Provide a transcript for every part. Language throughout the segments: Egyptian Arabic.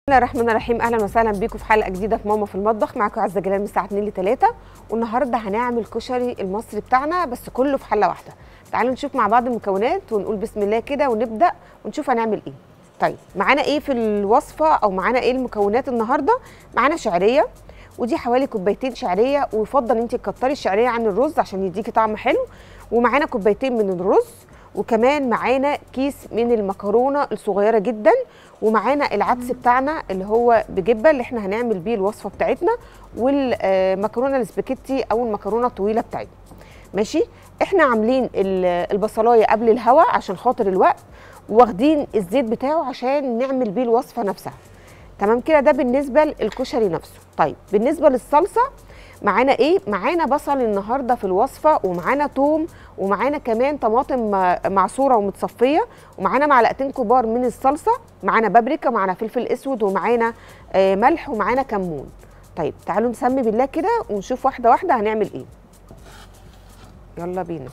الله الرحمن الرحيم اهلا وسهلا بيكم في حلقه جديده في ماما في المطبخ معاكم عزه جلال من الساعه 2 ل 3 والنهارده هنعمل كشري المصري بتاعنا بس كله في حله واحده تعالوا نشوف مع بعض المكونات ونقول بسم الله كده ونبدا ونشوف هنعمل ايه طيب معانا ايه في الوصفه او معانا ايه المكونات النهارده معانا شعريه ودي حوالي كوبايتين شعريه ويفضل انت تكتري الشعريه عن الرز عشان يديكي طعم حلو ومعانا كوبايتين من الرز وكمان معانا كيس من المكرونه الصغيره جدا ومعانا العدس بتاعنا اللي هو بجبه اللي احنا هنعمل بيه الوصفه بتاعتنا والمكرونه السباكيتي او المكرونه الطويله بتاعتنا ماشي احنا عاملين ال- البصلايه قبل الهوا عشان خاطر الوقت واخدين الزيت بتاعه عشان نعمل بيه الوصفه نفسها تمام كده ده بالنسبه للكشري نفسه طيب بالنسبه للصلصه معانا ايه معانا بصل النهارده في الوصفه ومعانا توم ومعانا كمان طماطم م- معصوره ومتصفيه ومعانا معلقتين كبار من الصلصه معانا بابريكا معانا فلفل اسود ومعانا آه، ملح ومعانا كمون طيب تعالوا نسمي بالله كده ونشوف واحده واحده هنعمل ايه يلا بينا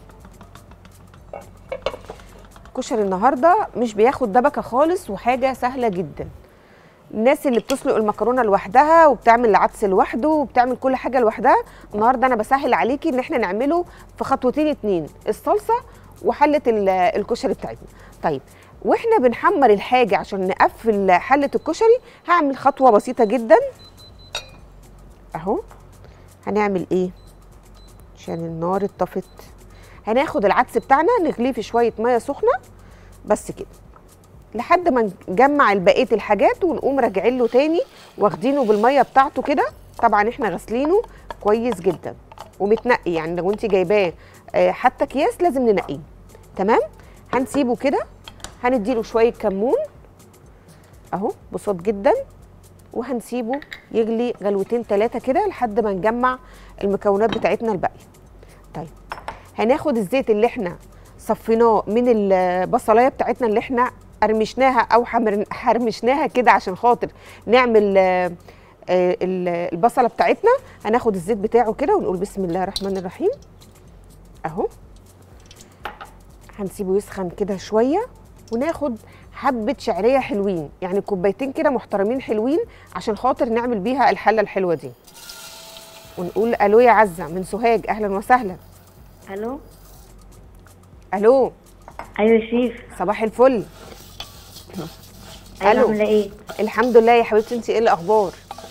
كشري النهارده مش بياخد دبكه خالص وحاجه سهله جدا الناس اللي بتسلق المكرونه لوحدها وبتعمل العدس لوحده وبتعمل كل حاجه لوحدها النهارده انا بسهل عليكي ان احنا نعمله في خطوتين اتنين الصلصه وحله ال- الكشري بتاعتنا طيب واحنا بنحمر الحاجه عشان نقفل حله الكشري هعمل خطوه بسيطه جدا اهو هنعمل ايه عشان النار اتطفت هناخد العدس بتاعنا نغليه في شويه ميه سخنه بس كده لحد ما نجمع بقيه الحاجات ونقوم راجعين له تاني واخدينه بالميه بتاعته كده طبعا احنا غاسلينه كويس جدا ومتنقي يعني لو انت جايباه آه، حتى اكياس لازم ننقيه تمام هنسيبه كده هنديله شويه كمون اهو بساط جدا وهنسيبه يغلي غلوتين ثلاثه كده لحد ما نجمع المكونات بتاعتنا الباقيه طيب هناخد الزيت اللي احنا صفيناه من البصلايه بتاعتنا اللي احنا قرمشناها او حمر- حرمشناها كده عشان خاطر نعمل آه، آه، ال- البصله بتاعتنا هناخد الزيت بتاعه كده ونقول بسم الله الرحمن الرحيم اهو هنسيبه يسخن كده شويه وناخد حبه شعريه حلوين يعني كوبايتين كده محترمين حلوين عشان خاطر نعمل بيها الحله الحلوه دي ونقول الو يا عزه من سوهاج اهلا وسهلا الو الو ايوه يا شيف صباح الفل ايوه ألو. عامله ايه الحمد لله يا حبيبتي انت ايه الاخبار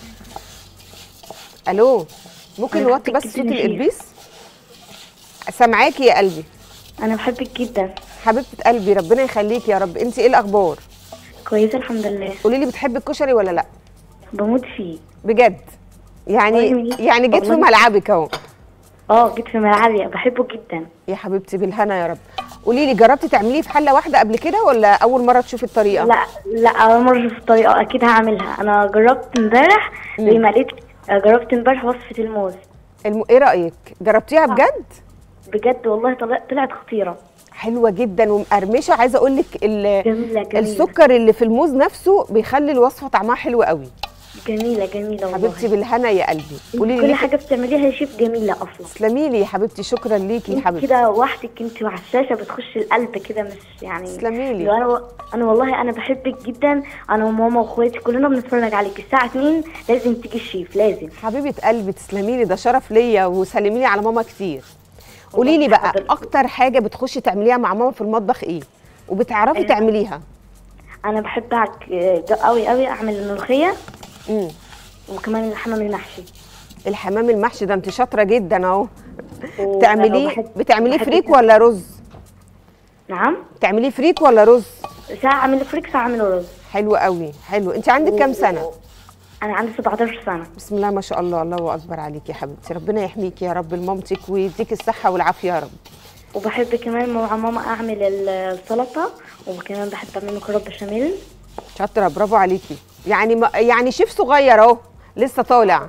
الو ممكن أنا نوطي بحبك بس جداً صوت يا شيخ. الالبيس سامعاكي يا قلبي انا بحبك جدا حبيبه قلبي ربنا يخليكي يا رب انت ايه الاخبار كويسه الحمد لله قولي لي بتحبي الكشري ولا لا بموت فيه بجد يعني والله- يعني جيت في والله. ملعبك اهو اه جيت في ملعبي بحبه جدا يا حبيبتي بالهنا يا رب قولي لي جربتي تعمليه في حله واحده قبل كده ولا اول مره تشوفي الطريقه لا لا اول مره في الطريقه اكيد هعملها انا جربت امبارح زي ما قالت جربت امبارح وصفه الموز الم... ايه رايك جربتيها بجد بجد والله طلع- طلعت خطيره حلوه جدا ومقرمشه عايزه اقول لك ال... جميله جميله السكر اللي في الموز نفسه بيخلي الوصفه طعمها حلو قوي جميله جميله والله حبيبتي بالهنا يا قلبي قولي كل لي حاجه بتعمليها يا شيف جميله اصلا تسلمي لي يا حبيبتي شكرا ليكي يا انت حبيبتي كده وحدك انت وعلى الشاشه بتخش القلب كده مش يعني تسلمي لي لو انا انا والله انا بحبك جدا انا وماما واخواتي كلنا بنتفرج عليك الساعه 2 لازم تيجي الشيف لازم حبيبه قلبي تسلمي لي ده شرف ليا وسلمي لي على ماما كتير قولي لي بقى حضرتك. اكتر حاجه بتخشي تعمليها مع ماما في المطبخ ايه وبتعرفي آه. تعمليها انا بحب قوي قوي اعمل الملوخيه امم وكمان الحمام المحشي الحمام المحشي ده انت شاطره جدا اهو و- بتعمليه وبحب- بتعمليه بحب فريك كمان- ولا رز نعم بتعمليه فريك ولا رز ساعه اعمل فريك ساعه اعمل رز حلو قوي حلو انت عندك كام سنه انا عندي 17 سنه بسم الله ما شاء الله الله اكبر عليك يا حبيبتي ربنا يحميكي يا رب لمامتك ويديك الصحه والعافيه يا رب وبحب كمان مع ماما اعمل ال- السلطه وكمان بحب اعمل مكرونه بشاميل شاطره برافو عليكي يعني ما يعني شيف صغير اهو لسه طالع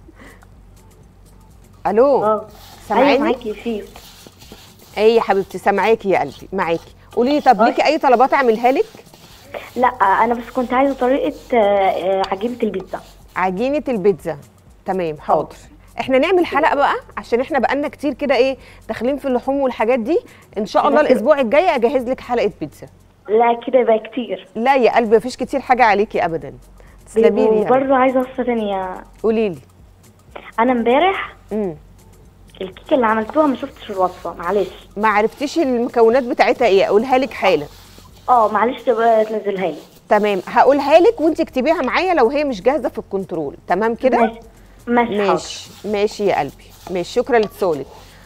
الو اه سامعاني؟ ايوه معاكي يا شيف ايه يا حبيبتي سامعاكي يا قلبي معاكي قولي لي طب آه. ليكي اي طلبات اعملها لك لا انا بس كنت عايزه طريقه آه، آه، عجينه البيتزا عجينه البيتزا تمام حاضر احنا نعمل حلقه بقى عشان احنا بقالنا كتير كده ايه داخلين في اللحوم والحاجات دي ان شاء الله كده. الاسبوع الجاي اجهز لك حلقه بيتزا لا كده يبقى كتير لا يا قلبي مفيش كتير حاجه عليكي ابدا تسلمي لي يا رب. وبرضه عايزه وصفه ثانيه قولي لي انا امبارح امم الكيكه اللي عملتوها ما شفتش الوصفه معلش ما عرفتيش المكونات بتاعتها ايه اقولها لك حالا اه معلش تبقى تنزلها لي تمام هقولها لك وانت اكتبيها معايا لو هي مش جاهزه في الكنترول تمام كده ماشي ماشي حاضر. ماشي ماشي يا قلبي ماشي شكرا لاتصالك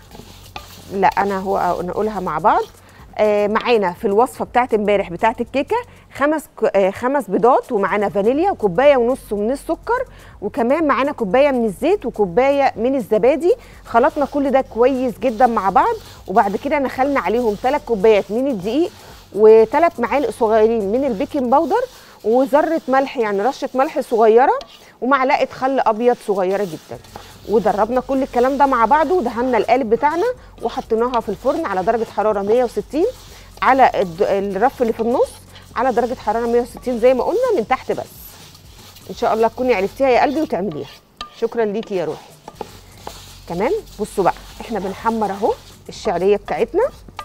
لا انا هو نقولها مع بعض آه معانا في الوصفه بتاعت امبارح بتاعت الكيكه خمس ك- آه خمس بيضات ومعانا فانيليا وكوبايه ونص من السكر وكمان معانا كوبايه من الزيت وكوبايه من الزبادي خلطنا كل ده كويس جدا مع بعض وبعد كده نخلنا عليهم ثلاث كوبايات من الدقيق وثلاث معالق صغيرين من البيكنج باودر وذره ملح يعني رشه ملح صغيره ومعلقه خل ابيض صغيره جدا ودربنا كل الكلام ده مع بعضه ودهنا القالب بتاعنا وحطيناها في الفرن على درجه حراره 160 على الد- الرف اللي في النص على درجه حراره 160 زي ما قلنا من تحت بس ان شاء الله تكوني عرفتيها يا قلبي وتعمليها شكرا ليكي يا روحي تمام بصوا بقى احنا بنحمر اهو الشعريه بتاعتنا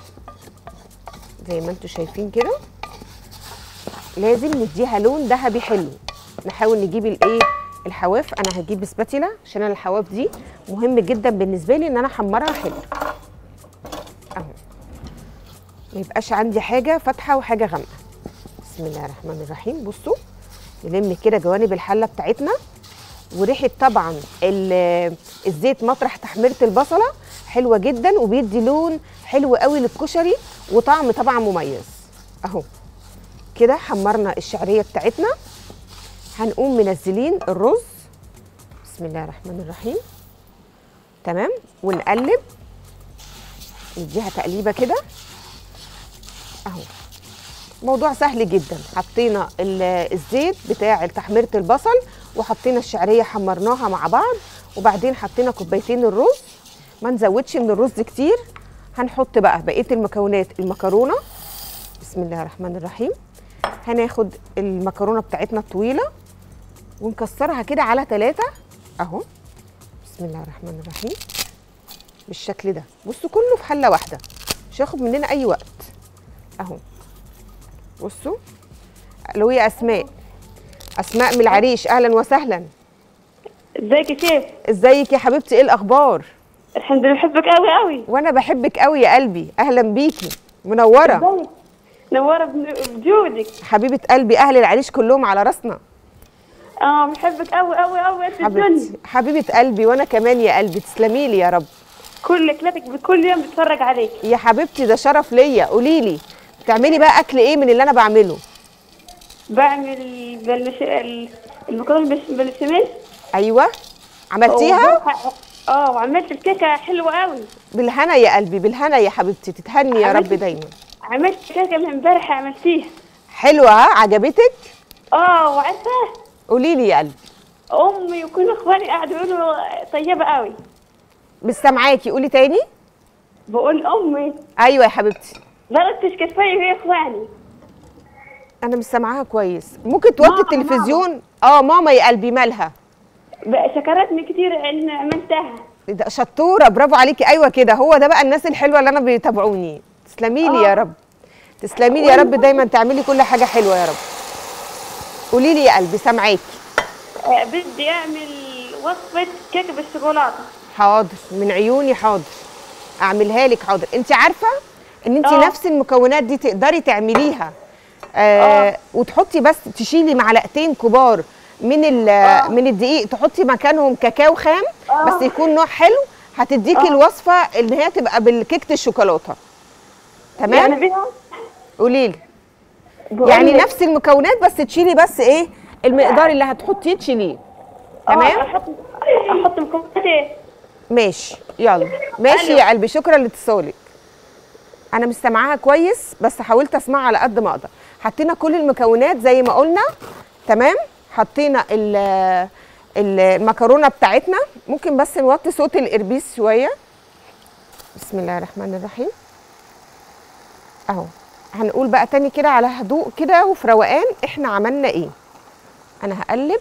زي ما انتم شايفين كده لازم نديها لون ذهبي حلو نحاول نجيب الايه الحواف انا هجيب سباتيلا عشان أنا الحواف دي مهم جدا بالنسبه لي ان انا احمرها حلو اهو ما يبقاش عندي حاجه فاتحه وحاجه غامقه بسم الله الرحمن الرحيم بصوا نلم كده جوانب الحله بتاعتنا وريحه طبعا ال- الزيت مطرح تحميره البصله حلوه جدا وبيدي لون حلو قوي للكشري وطعم طبعا مميز اهو كده حمرنا الشعريه بتاعتنا هنقوم منزلين الرز بسم الله الرحمن الرحيم تمام ونقلب نديها تقليبه كده اهو موضوع سهل جدا حطينا ال- الزيت بتاع تحميره البصل وحطينا الشعريه حمرناها مع بعض وبعدين حطينا كوبايتين الرز ما نزودش من الرز كتير هنحط بقى بقيه المكونات المكرونه بسم الله الرحمن الرحيم هناخد المكرونه بتاعتنا الطويله ونكسرها كده على ثلاثة اهو بسم الله الرحمن الرحيم بالشكل ده بصوا كله في حله واحده مش هياخد مننا اي وقت اهو بصوا الو يا اسماء اسماء من العريش اهلا وسهلا ازيك يا شيف ازيك يا حبيبتي ايه الاخبار الحمد لله بحبك قوي قوي وانا بحبك قوي يا قلبي اهلا بيكي منوره ازيك نوره بن- بجودك حبيبه قلبي اهل العريش كلهم على راسنا اه بحبك قوي قوي قوي انت الدنيا حبيبتي حبيبه قلبي وانا كمان يا قلبي تسلمي لي يا رب كل كلاتك بكل يوم بتفرج عليك يا حبيبتي ده شرف ليا قولي لي بتعملي بقى اكل ايه من اللي انا بعمله بعمل بلش... ال- المكرونه بالش- بالبشاميل ايوه عملتيها وبروح- اه وعملت الكيكه حلوه قوي بالهنا يا قلبي بالهنا يا حبيبتي تتهني يا رب حبيبتي. دايما عملت كيكه من امبارح عملتيها حلوه ها عجبتك اه وعارفه قولي لي يا قلبي امي وكل اخواني قعدوا يقولوا طيبه قوي مش سامعاكي قولي تاني بقول امي ايوه يا حبيبتي ضربتش كفايه في اخواني انا مش سامعاها كويس ممكن توطي ماما، التلفزيون اه ماما يا قلبي مالها بقى شكرتني كتير ان عملتها ده شطوره برافو عليكي ايوه كده هو ده بقى الناس الحلوه اللي انا بيتابعوني تسلمي لي يا آه. رب تسلمي لي يا رب دايما تعملي كل حاجه حلوه يا رب قولي لي يا قلبي سامعاكي آه، بدي اعمل وصفه كيكه بالشوكولاته حاضر من عيوني حاضر اعملها لك حاضر انت عارفه ان انت آه. نفس المكونات دي تقدري تعمليها آه آه. وتحطي بس تشيلي معلقتين كبار من ال- آه. من الدقيق تحطي مكانهم كاكاو خام آه. بس يكون نوع حلو هتديكي آه. الوصفه ان هي تبقى بالكيكه الشوكولاته تمام يعني بيها قولي لي بقول يعني لك- نفس المكونات بس تشيلي بس ايه المقدار اللي هتحطيه تشيليه آه، تمام احط احط مكونات ايه ماشي يلا ماشي ألو. يا قلبي شكرا لاتصالك انا مش سامعاها كويس بس حاولت اسمعها على قد ما اقدر حطينا كل المكونات زي ما قلنا تمام حطينا ال ال- المكرونه بتاعتنا ممكن بس نوطي صوت الاربيس شويه بسم الله الرحمن الرحيم اهو هنقول بقى تاني كده على هدوء كده وفي روقان احنا عملنا ايه انا هقلب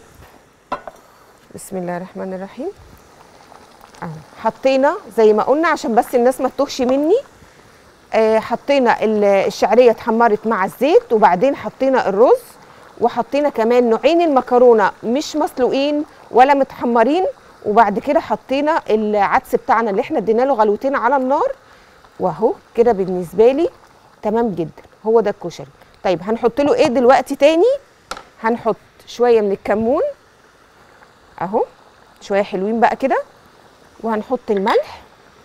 بسم الله الرحمن الرحيم اهو حطينا زي ما قلنا عشان بس الناس ما تتوهش مني آه حطينا ال- الشعريه اتحمرت مع الزيت وبعدين حطينا الرز وحطينا كمان نوعين المكرونه مش مسلوقين ولا متحمرين وبعد كده حطينا العدس بتاعنا اللي احنا ادينا له غلوتين على النار واهو كده بالنسبه لي تمام جدا هو ده الكشري طيب هنحط له ايه دلوقتي تاني هنحط شويه من الكمون اهو شويه حلوين بقى كده وهنحط الملح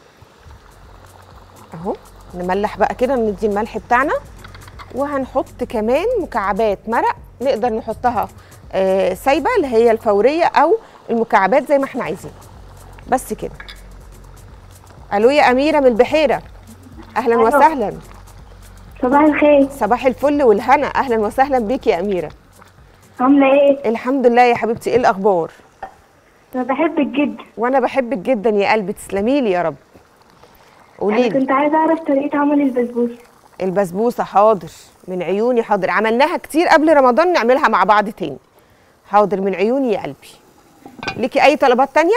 اهو نملح بقى كده ندي الملح بتاعنا وهنحط كمان مكعبات مرق نقدر نحطها آه سايبه اللي هي الفوريه او المكعبات زي ما احنا عايزين بس كده الو يا اميره من البحيره اهلا ألو. وسهلا صباح الخير صباح الفل والهنا اهلا وسهلا بيكي يا اميره عاملة ايه؟ الحمد لله يا حبيبتي ايه الاخبار أنا بحبك جدا وانا بحبك جدا يا قلبي تسلمي لي يا رب قولي أنا لي كنت عايزة أعرف طريقة عمل البسبوسة البسبوسه حاضر من عيوني حاضر عملناها كتير قبل رمضان نعملها مع بعض تاني حاضر من عيوني يا قلبي ليكي اي طلبات تانية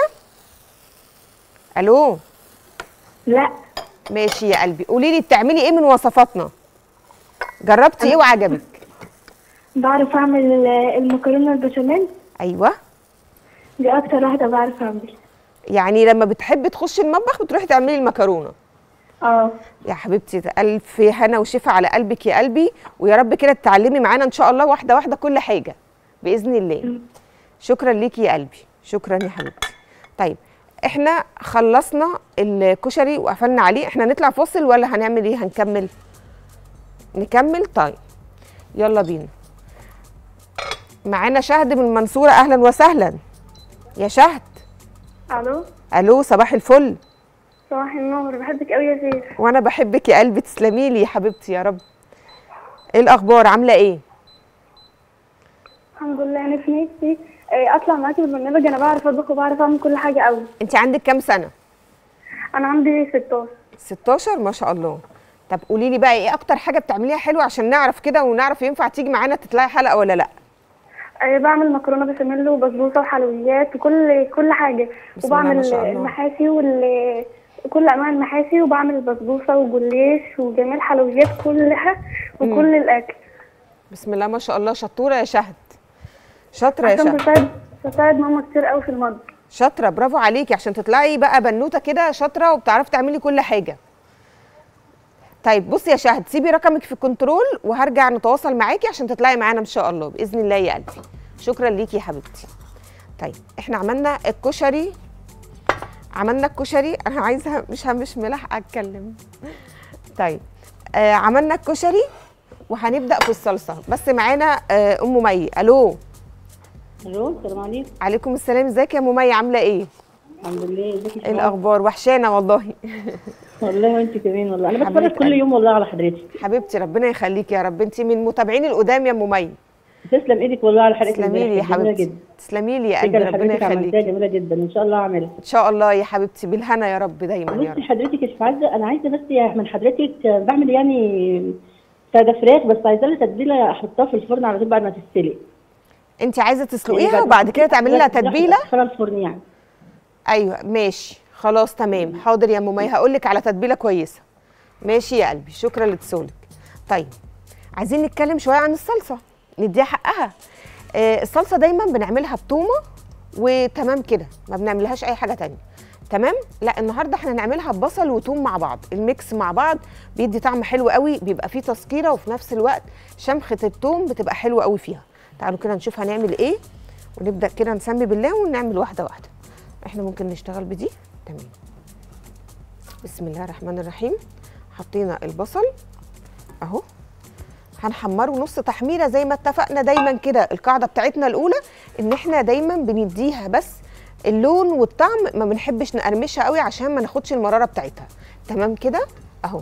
الو لا ماشي يا قلبي قولي لي بتعملي ايه من وصفاتنا جربتي ايه وعجبك بعرف أعمل ال- المكرونة البشاميل ايوه دي أكتر واحدة بعرف أعمل يعني لما بتحبي تخشي المطبخ بتروحي تعملي المكرونه اه يا حبيبتي الف هنا وشفا على قلبك يا قلبي ويا رب كده تتعلمي معانا ان شاء الله واحده واحده كل حاجه باذن الله شكرا ليكي يا قلبي شكرا يا حبيبتي طيب احنا خلصنا الكشري وقفلنا عليه احنا نطلع فاصل ولا هنعمل ايه هنكمل نكمل طيب يلا بينا معانا شهد من المنصوره اهلا وسهلا يا شهد ألو الو صباح الفل صباح النور بحبك أوي يا سيف وانا بحبك يا قلبي تسلمي لي يا حبيبتي يا رب ايه الاخبار عامله ايه الحمد لله أنا في نفسي آه، أطلع معاكي في البرنامج أنا بعرف أطبخ وبعرف أعمل كل حاجة أوي انت عندك كام سنه أنا عندي 16 16 ما شاء الله طب قولي لي بقى ايه اكتر حاجه بتعمليها حلوه عشان نعرف كده ونعرف ينفع تيجي معانا تطلعي حلقه ولا لا آه، بعمل مكرونة بشاميل وبسبوسة وحلويات وكل كل حاجة بسم الله ما وبعمل شاء الله. المحاشي وال كل أنواع المحاشي وبعمل بسبوسة وجليش وجميع الحلويات كلها وكل الأكل بسم الله ما شاء الله شطوره يا شهد شاطره يا عشان شهد بساعد بساعد ماما كتير قوي في المطبخ شاطره برافو عليكي عشان تطلعي بقى بنوته كده شاطره وبتعرفي تعملي كل حاجه طيب بصي يا شهد سيبي رقمك في الكنترول وهرجع نتواصل معاكي عشان تطلعي معانا ان شاء الله باذن الله يا قلبي شكرا ليكي يا حبيبتي طيب احنا عملنا الكشري عملنا الكشري انا عايزه مش مش ملاحقه اتكلم طيب آه عملنا الكشري وهنبدا في الصلصه بس معانا آه ام مي الو الو السلام عليكم عليكم السلام ازيك يا ام مي عامله ايه الحمد لله ازيك يا ايه شباب؟ الاخبار وحشانه والله والله وانت كمان والله انا حبيبة بتفرج كل قلبي. يوم والله على حضرتك حبيبتي ربنا يخليكي يا رب انت من متابعين القدام يا ام مي تسلم ايدك والله على حلقه تسلمي لي يا امبارح، جميلة حبيبتي جدا تسلمي لي يا قلبي فكره ربنا حضرتك عملتها يخليكي جميله جدا ان شاء الله اعملها ان شاء الله يا حبيبتي بالهنا يا رب دايما يا بصي رب حضرتك يا شيخ عزه انا عايزه بس يا من حضرتك آه، بعمل يعني ساده فراخ بس عايزه لها تتبيله احطها في الفرن على طول بعد ما تتسلق انت عايزه يعني تسلقيها وبعد كده تعملي لها تتبيله في الفرن يعني ايوه ماشي خلاص تمام حاضر يا ام مي هقول لك على تتبيله كويسه ماشي يا قلبي شكرا لاتصالك طيب عايزين نتكلم شويه عن الصلصه نديها حقها آه الصلصه دايما بنعملها بتومه وتمام كده ما بنعملهاش اي حاجه تانية تمام لا النهارده احنا هنعملها ببصل وتوم مع بعض الميكس مع بعض بيدي طعم حلو قوي بيبقى فيه تسكيره وفي نفس الوقت شمخه التوم بتبقى حلوه قوي فيها تعالوا كده نشوف هنعمل ايه ونبدا كده نسمي بالله ونعمل واحده واحده احنا ممكن نشتغل بدي تمام بسم الله الرحمن الرحيم حطينا البصل اهو هنحمره نص تحميره زي ما اتفقنا دايما كده القاعده بتاعتنا الاولى ان احنا دايما بنديها بس اللون والطعم ما بنحبش نقرمشها قوي عشان ما ناخدش المراره بتاعتها تمام كده اهو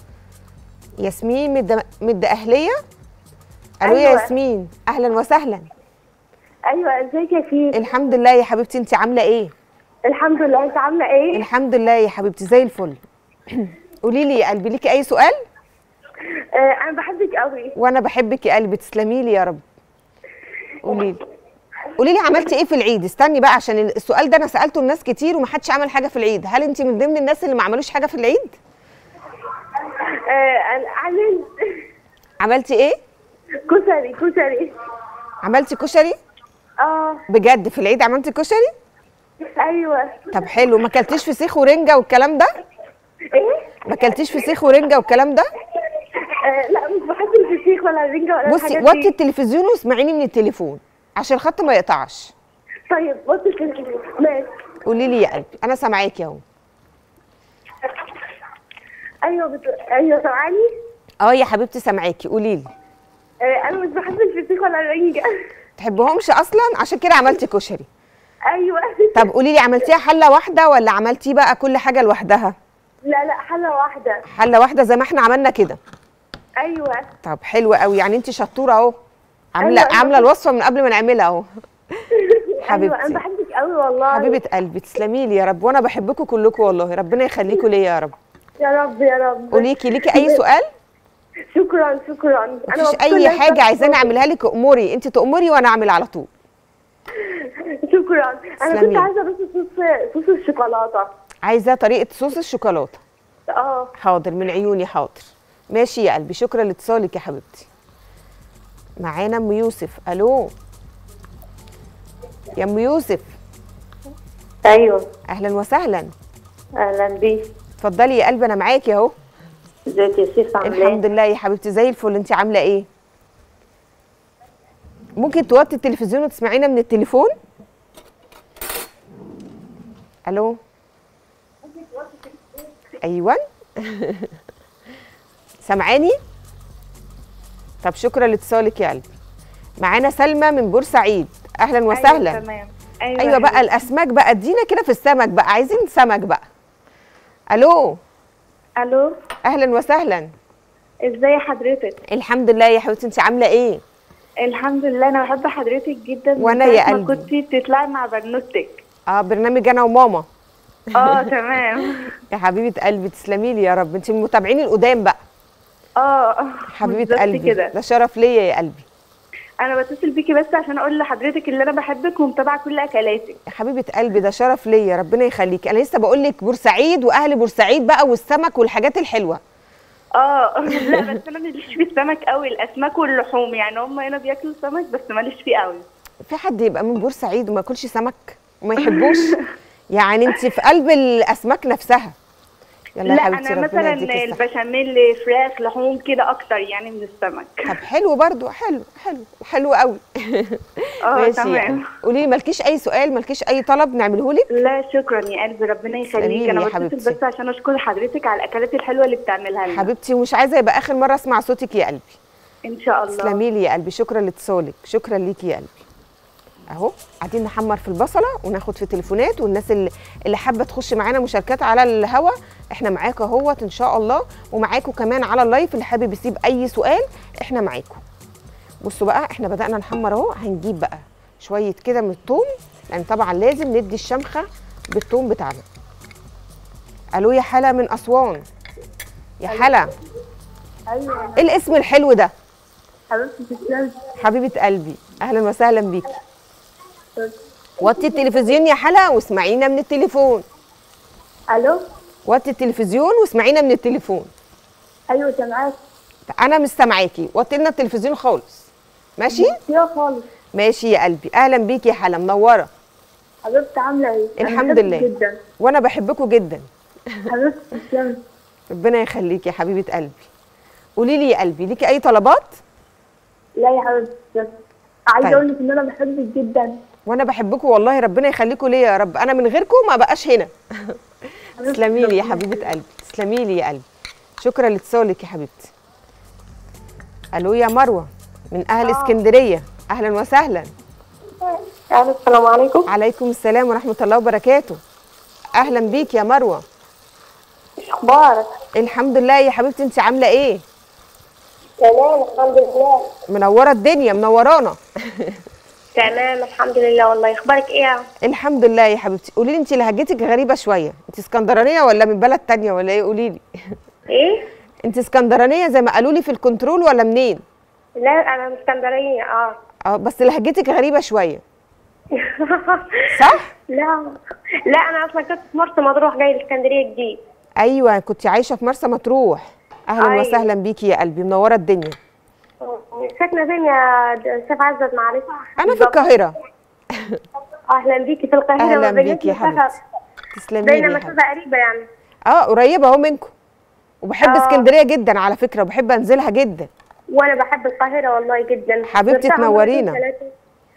ياسمين مد مد اهليه الو يا أيوة. ياسمين اهلا وسهلا ايوه ازيك يا سيف الحمد لله يا حبيبتي انت عامله ايه الحمد لله انت عامله ايه الحمد لله يا حبيبتي زي الفل قولي لي يا قلبي ليكي اي سؤال آه انا بحبك قوي وانا بحبك يا قلبي تسلمي لي يا رب قولي لي قولي لي عملتي ايه في العيد استني بقى عشان السؤال ده انا سالته لناس كتير ومحدش عمل حاجه في العيد هل انت من ضمن الناس اللي ما عملوش حاجه في العيد آه انا عملت عملتي ايه كشري كشري عملتي كشري اه بجد في العيد عملتي كشري ايوه طب حلو ما اكلتيش فسيخ ورنجه والكلام ده ايه ما اكلتيش فسيخ ورنجه والكلام ده آه لا مش بحب الفسيخ ولا الرنجة ولا بصي الحاجات وطي دي التلفزيون واسمعيني من التليفون عشان الخط ما يقطعش طيب بصي التلفزيون ماشي قولي لي يا قلبي انا سامعاكي اهو ايوه بت... ايوه سامعاني اه يا حبيبتي سامعاكي قولي لي آه انا مش بحب الفسيخ ولا الرنجة تحبهمش اصلا عشان كده عملتي كشري ايوه طب قولي لي عملتيها حله واحده ولا عملتيه بقى كل حاجه لوحدها لا لا حلة واحدة حله واحده زي ما احنا عملنا كده ايوه طب حلو قوي يعني انت شطوره اهو عامله أيوة، أيوة. عامله الوصفه من قبل ما نعملها اهو ايوه حبيبتي. انا بحبك قوي والله حبيبه قلبي تسلمي لي يا رب وانا بحبكم كلكم والله ربنا يخليكم ليا يا رب يا رب يا رب قوليكي ليكي اي سؤال شكرا شكرا انا مفيش مبسوطة اي إن أنا حاجه عايزاني سمعت اعملها لك اموري انت تامري وانا اعمل على طول صوتك. شكرا انا تسلمي. كنت عايزه بس صوص صوص الشوكولاته عايزه طريقه صوص الشوكولاته اه حاضر من عيوني حاضر ماشي يا قلبي شكرا لاتصالك يا حبيبتي معانا ام يوسف الو يا ام يوسف ايوه اهلا وسهلا اهلا بيك اتفضلي يا قلبي انا معاكي اهو ازيك يا سيف عامله الحمد ايه لله يا حبيبتي زي الفل انت عامله ايه ممكن توطي التلفزيون وتسمعينا من التليفون الو ايوه سامعاني طب شكرا لاتصالك يا قلبي معانا سلمى من بورسعيد اهلا وسهلا أيوة تمام أيوة, ايوه بقى الاسماك بقى ادينا كده في السمك بقى عايزين سمك بقى الو الو اهلا وسهلا ازاي حضرتك الحمد لله يا حبيبتي انت عامله ايه الحمد لله انا بحب حضرتك جدا من وأنا ساعة يا ما قلبي. كنتي بتطلعي مع بنوتك اه برنامج انا وماما اه تمام يا حبيبه قلبي تسلمي لي يا رب انت من المتابعين القدام بقى اه حبيبه بالظبط قلبي كده ده شرف ليا يا قلبي انا بتصل بيكي بس عشان اقول لحضرتك ان انا بحبك ومتابعه كل اكلاتك يا حبيبه قلبي ده شرف ليا ربنا يخليكي انا لسه بقول لك بورسعيد واهل بورسعيد بقى والسمك والحاجات الحلوه اه لا بس انا ماليش في السمك قوي الاسماك واللحوم يعني هم هنا بياكلوا سمك بس ماليش فيه قوي في حد يبقى من بورسعيد وما ياكلش سمك وما يحبوش يعني انت في قلب الاسماك نفسها يلا يا لا حبيبتي انا ربنا مثلا يديكي الصحة. البشاميل فراخ لحوم كده اكتر يعني من السمك طب حلو برضو حلو حلو حلو قوي اه ماشي تمام يعني قولي لي مالكيش اي سؤال مالكيش اي طلب نعمله لك لا شكرا يا قلبي ربنا تسلمي يخليك لي انا يا بتصل حبيبتي. بس عشان اشكر حضرتك على الاكلات الحلوه اللي بتعملها لنا حبيبتي ومش عايزه يبقى اخر مره اسمع صوتك يا قلبي ان شاء الله تسلمي لي يا قلبي شكرا لاتصالك شكرا ليكي يا قلبي اهو قاعدين نحمر في البصله وناخد في تليفونات والناس اللي, اللي حابه تخش معانا مشاركات على الهوا احنا معاكم اهوت ان شاء الله ومعاكم كمان على اللايف اللي حابب يسيب اي سؤال احنا معاكم بصوا بقى احنا بدانا نحمر اهو هنجيب بقى شويه كده من الثوم لان طبعا لازم ندي الشمخه بالثوم بتاعنا الو يا حلا من اسوان يا حلا ايوه ايه الاسم الحلو ده حبيبتي تسلمي حبيبه قلبي اهلا وسهلا بيكي وطي التلفزيون يا حلا واسمعينا من التليفون الو وطي التلفزيون واسمعينا من التليفون ايوه سامعاك انا مش سامعاكي وطي لنا التلفزيون خالص ماشي يا خالص ماشي يا قلبي اهلا بيكي يا حلا منوره حبيبتي عامله ايه أنا الحمد بحبك لله. جدا وانا بحبكم جدا حبيبتي تسلمي ربنا يخليكي يا حبيبه قلبي قولي لي يا قلبي ليكي اي طلبات لا يا حبيبتي تسلمي. عايزه طيب. اقول لك ان انا بحبك جدا وانا بحبكم والله ربنا يخليكم ليا يا رب انا من غيركم ما بقاش هنا تسلمي لي يا حبيبه قلبي تسلمي لي يا قلبي شكرا لاتصالك يا حبيبتي الو يا مروه من اهل اسكندريه اهلا وسهلا الو السلام عليكم عليكم السلام ورحمه الله وبركاته اهلا بيك يا مروه ايش اخبارك الحمد لله يا حبيبتي انت عامله ايه تمام الحمد لله منوره الدنيا منورانا تمام الحمد لله والله اخبارك ايه الحمد لله يا حبيبتي قولي لي انت لهجتك غريبه شويه انت اسكندرانيه ولا من بلد تانية ولا ايه قولي لي ايه انت اسكندرانيه زي ما قالوا لي في الكنترول ولا منين لا انا من اسكندريه اه اه بس لهجتك غريبه شويه صح لا لا انا اصلا كنت في مرسى مطروح جاي الاسكندريه جديد ايوه كنت عايشه في مرسى مطروح اهلا أيوة. وسهلا بيكي يا قلبي منوره الدنيا ساكنة فين يا د- شيخ عزت معلش انا في القاهره أهلا بيكي في القاهرة اهلا ما بيناش بيكي يا مسافة حبيبتي تسلمي لي بين يا مسافة حبيبتي قريبة يعني اه قريبه اهو منكم وبحب آه. اسكندريه جدا على فكره وبحب انزلها جدا وأنا بحب القاهرة والله جدا حبيبتي زرتها تنورينا. مرتين ثلاثة.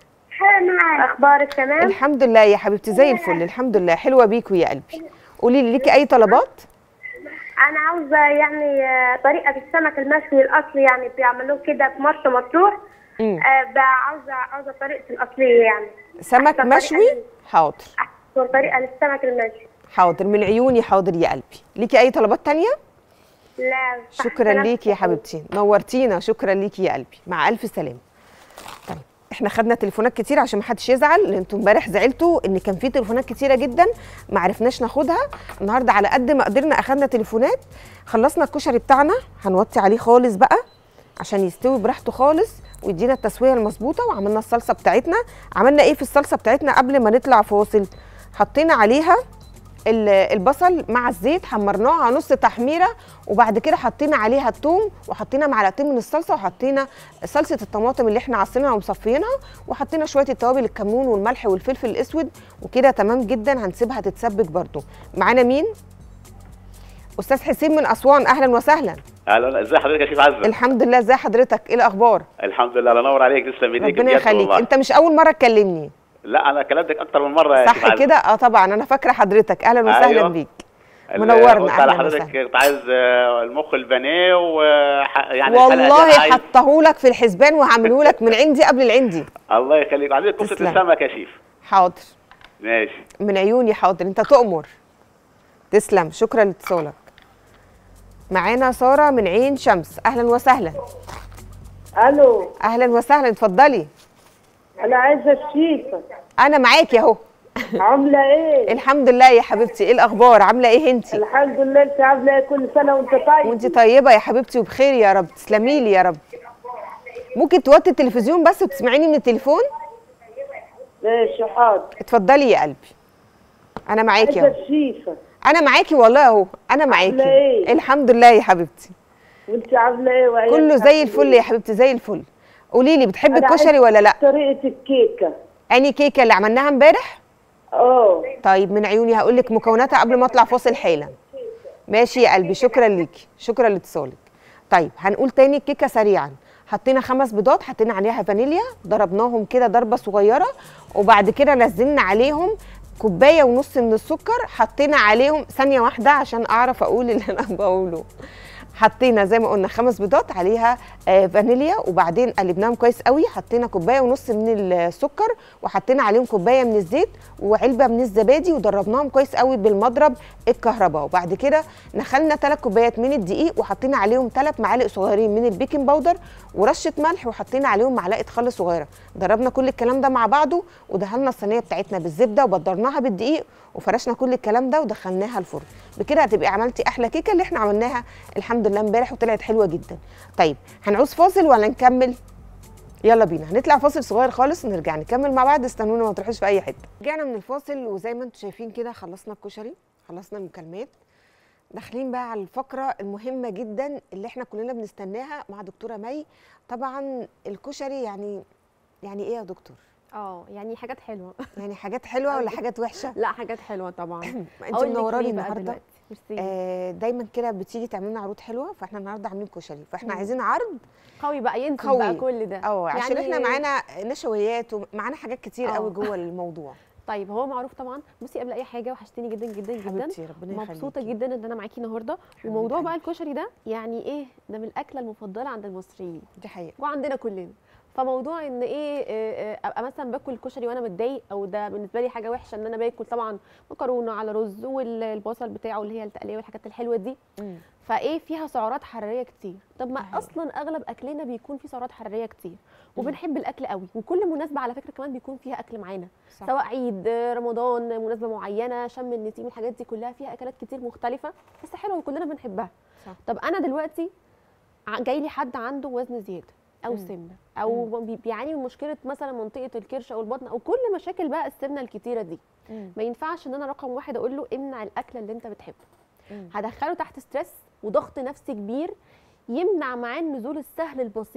أخبارك تمام؟ الحمد لله يا حبيبتي زي الفل الحمد لله حلوه بيكوا يا قلبي قولي لي ليكي اي طلبات أنا عاوزة يعني آه، طريقة السمك المشوي الأصلي يعني بيعملوه كده في مرسى مطروح مم. آه، بقى عاوزة عاوزة طريقة الأصلية يعني سمك أحسن طريقة مشوي لل- حاضر أحسن طريقة للسمك المشوي حاضر من عيوني حاضر يا قلبي ليكي اي طلبات تانية لا صح، شكرا كلام ليكي يا صح. حبيبتي نورتينا شكرا ليكي يا قلبي مع الف سلامه طيب احنا خدنا تليفونات كتير عشان ما حدش يزعل لان انتوا امبارح زعلتوا ان كان في تليفونات كتيره جدا ما عرفناش ناخدها النهارده على قد ما قدرنا اخدنا تليفونات خلصنا الكشري بتاعنا هنوطي عليه خالص بقى عشان يستوي براحته خالص ويدينا التسويه المظبوطه وعملنا الصلصه بتاعتنا عملنا ايه في الصلصه بتاعتنا قبل ما نطلع فاصل حطينا عليها ال- البصل مع الزيت حمرناها نص تحميره وبعد كده حطينا عليها الثوم وحطينا معلقتين من الصلصه وحطينا صلصه الطماطم اللي احنا عصينها ومصفيينها وحطينا شويه التوابل الكمون والملح والفلفل الاسود وكده تمام جدا هنسيبها تتسبك برده معانا مين استاذ حسين من اسوان اهلا وسهلا اهلا ازي حضرتك يا شيخ عزه الحمد لله ازي حضرتك ايه الاخبار الحمد لله الله ينور عليك تسلم ايديك ربنا بجد يخليك والله. انت مش اول مره تكلمني لا انا كلمتك اكتر من مره يا شيخ صح عزة. كده اه طبعا انا فاكره حضرتك اهلا وسهلا أيوة. بيك ال- منورنا، قلت على أهلاً حضرتك وسهلاً. كنت عايز آه، المخ البانيه و يعني الحلقة دي والله أنا عايز- حطهولك في الحسبان وهعمله لك من عندي قبل العندي الله يخليك عندك كفته تسلم. السمك يا شيف حاضر ماشي من عيوني حاضر انت تؤمر تسلم شكرا لاتصالك معانا ساره من عين شمس اهلا وسهلا الو اهلا وسهلا اتفضلي انا عايزه الشيفه انا معاكي اهو عامله ايه الحمد لله يا حبيبتي ايه الاخبار عامله ايه انت الحمد لله انت عامله ايه كل سنه وانت طيب وانت طيبه يا حبيبتي وبخير يا رب تسلمي لي يا رب ممكن توطي التلفزيون بس وتسمعيني من التليفون ماشي حاضر اتفضلي يا قلبي انا معاكي عايزه اهو الشيفه انا معاكي والله اهو انا معاكي عاملة ايه؟ الحمد لله يا حبيبتي وانت عامله ايه وعيالك كله زي عاملين الفل إيه؟ يا حبيبتي زي الفل قولي لي بتحبي أنا الكشري عايزة ولا لا طريقه الكيكه اني كيكه اللي عملناها امبارح اه طيب من عيوني هقول لك مكوناتها قبل ما اطلع فاصل حالا ماشي يا قلبي شكرا ليكي شكرا لاتصالك طيب هنقول تاني الكيكه سريعا حطينا خمس بيضات حطينا عليها فانيليا ضربناهم كده ضربه صغيره وبعد كده نزلنا عليهم كوبايه ونص من السكر حطينا عليهم ثانيه واحده عشان اعرف اقول اللي انا بقوله حطينا زي ما قلنا خمس بيضات عليها آه فانيليا وبعدين قلبناهم كويس قوي حطينا كوبايه ونص من السكر وحطينا عليهم كوبايه من الزيت وعلبه من الزبادي وضربناهم كويس قوي بالمضرب الكهرباء وبعد كده نخلنا ثلاث كوبايات من الدقيق وحطينا عليهم ثلاث معالق صغيرين من البيكنج باودر ورشه ملح وحطينا عليهم معلقه خل صغيره ضربنا كل الكلام ده مع بعضه ودهنا الصينيه بتاعتنا بالزبده وبدرناها بالدقيق وفرشنا كل الكلام ده ودخلناها الفرن بكده هتبقي عملتي احلى كيكه اللي احنا عملناها الحمد لله امبارح وطلعت حلوه جدا طيب هنعوز فاصل ولا نكمل يلا بينا هنطلع فاصل صغير خالص ونرجع نكمل مع بعض استنونا ما تروحوش في اي حته رجعنا من الفاصل وزي ما انتم شايفين كده خلصنا الكشري خلصنا المكالمات داخلين بقى على الفقره المهمه جدا اللي احنا كلنا بنستناها مع دكتوره مي طبعا الكشري يعني يعني ايه يا دكتور اه يعني حاجات حلوه يعني حاجات حلوه ولا حاجات وحشه لا حاجات حلوه طبعا انت أقول لك منوراني ليه بقى النهارده دلوقتي. ميرسي. آه دايما كده بتيجي تعمل لنا عروض حلوه فاحنا النهارده عاملين كشري فاحنا عايزين عرض قوي بقى ينتج قوي. بقى كل ده اه عشان يعني- احنا معانا نشويات ومعانا حاجات كتير اه. قوي جوه الموضوع طيب هو معروف طبعا بصي قبل اي حاجه وحشتني جدا جدا جدا حبيبتي ربنا مبسوطه يخليكي. جدا ان انا معاكي النهارده حبيبة وموضوع بقى قلبي. الكشري ده يعني ايه ده من الاكله المفضله عند المصريين دي حقيقه وعندنا كلنا فموضوع ان ايه آه، آه، ابقى مثلا باكل الكشري وانا متضايق او ده بالنسبه لي حاجه وحشه ان انا باكل طبعا مكرونه على رز والبصل بتاعه اللي هي التقليه والحاجات الحلوه دي مم. فايه فيها سعرات حراريه كتير طب ما حقيقة. اصلا اغلب اكلنا بيكون فيه سعرات حراريه كتير وبنحب الاكل قوي وكل مناسبه على فكره كمان بيكون فيها اكل معانا صح. سواء عيد آه، رمضان مناسبه معينه شم النسيم الحاجات دي كلها فيها اكلات كتير مختلفه بس حلوه وكلنا بنحبها صح. طب انا دلوقتي ع- جاي لي حد عنده وزن زياده او مم. سمنه او بي- بيعاني من مشكله مثلا منطقه الكرش او البطن او كل مشاكل بقى السمنه الكتيره دي مم. ما ينفعش ان انا رقم واحد اقول له امنع الاكله اللي انت بتحبه مم. هدخله تحت ستريس وضغط نفسي كبير يمنع معاه النزول السهل البسيط